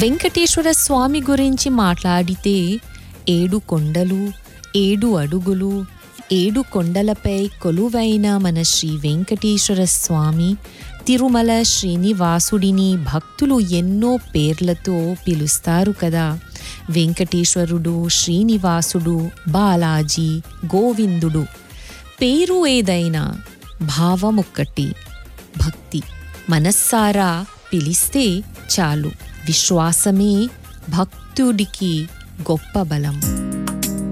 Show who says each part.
Speaker 1: వెంకటేశ్వర స్వామి గురించి మాట్లాడితే ఏడు కొండలు ఏడు అడుగులు ఏడు కొండలపై కొలువైన మన శ్రీ వెంకటేశ్వర స్వామి తిరుమల శ్రీనివాసుడిని భక్తులు ఎన్నో పేర్లతో పిలుస్తారు కదా వెంకటేశ్వరుడు శ్రీనివాసుడు బాలాజీ గోవిందుడు పేరు ఏదైనా భావమొక్కటి భక్తి మనస్సారా పిలిస్తే చాలు విశ్వాసమే భక్తుడికి గొప్ప బలం